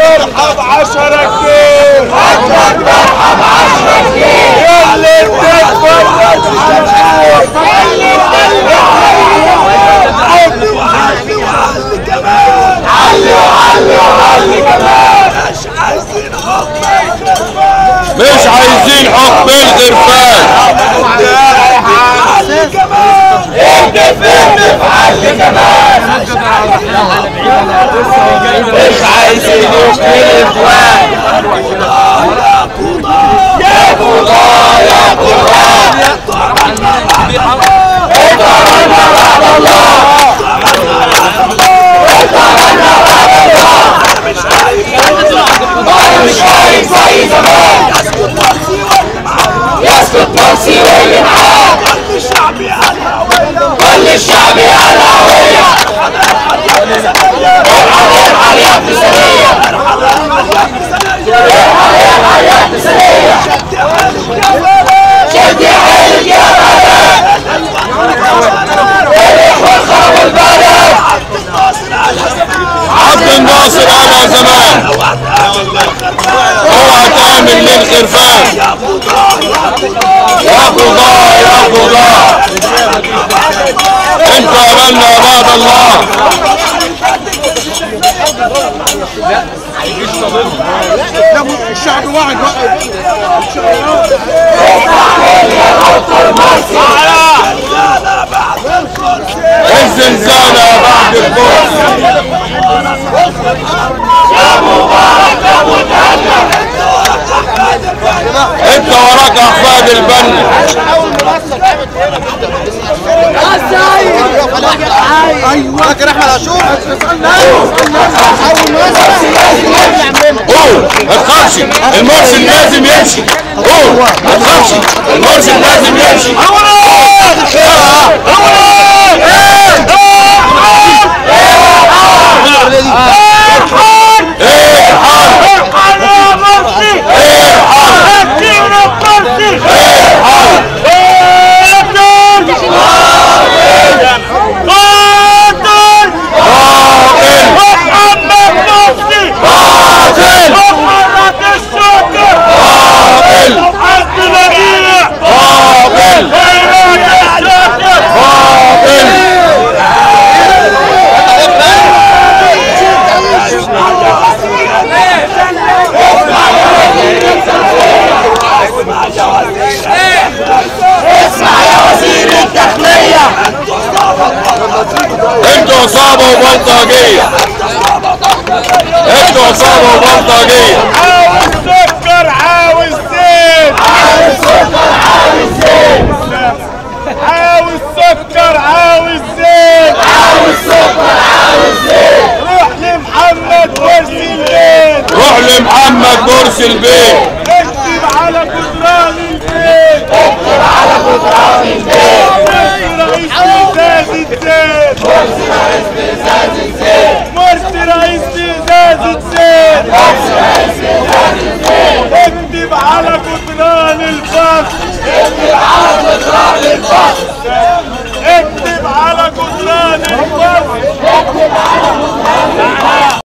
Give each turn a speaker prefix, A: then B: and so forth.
A: طرحه بعشرة جنيه هاتلك طرحه بعشرة جنيه ياللي تتفرج علي وعلي وعلي كمان علي وعلي وعلي كمان مش عايزين حكم الخرفان
B: مش عايزين حكم الغرفان
A: علي كمان انت فين في علي كمان مش عايزين حكم الخرفان يا قضاء يا قضاء يا مش عايز زي زمان يسكت مرسي واللي معاه كل الشعبي على الهوية كل الشعبي على الهوية ارحم على يا ابتسامية ارحم يا ابتسامية شد يا حالك يا بلد الاخوة خربوا البلد
B: عبد الناصر على زمان اوعى تعمل للغرفان
A: يا قضاء
B: يا قضاء يا قضاء انت املنا عباد الله
C: الشعب واحد واحد
B: الزنزانة بعد الكرسي انت وراك احفاد البنا
C: ايوه فاكر احمد عاشور
B: قول ما تخافش المرسل لازم يمشي قول ما تخافش المرسل لازم يمشي ايه الحال ايه الحال قابل قابل
A: اسمع يا وزير الداخلية
B: انتوا عصابة وبلطجية انتوا عصابة وبلطجية
A: عاوز سكر عاوز زيت عاوز سكر عاوز زيت عاوز سكر عاوز زيت عاوز سكر عاوز زيت روح لمحمد مرسي البيت
B: روح لمحمد مرسي البيت
A: اكتب على جدران البيت اكتب على جدران البيت مرسي رئيس ميزان الزيت مرسي رئيس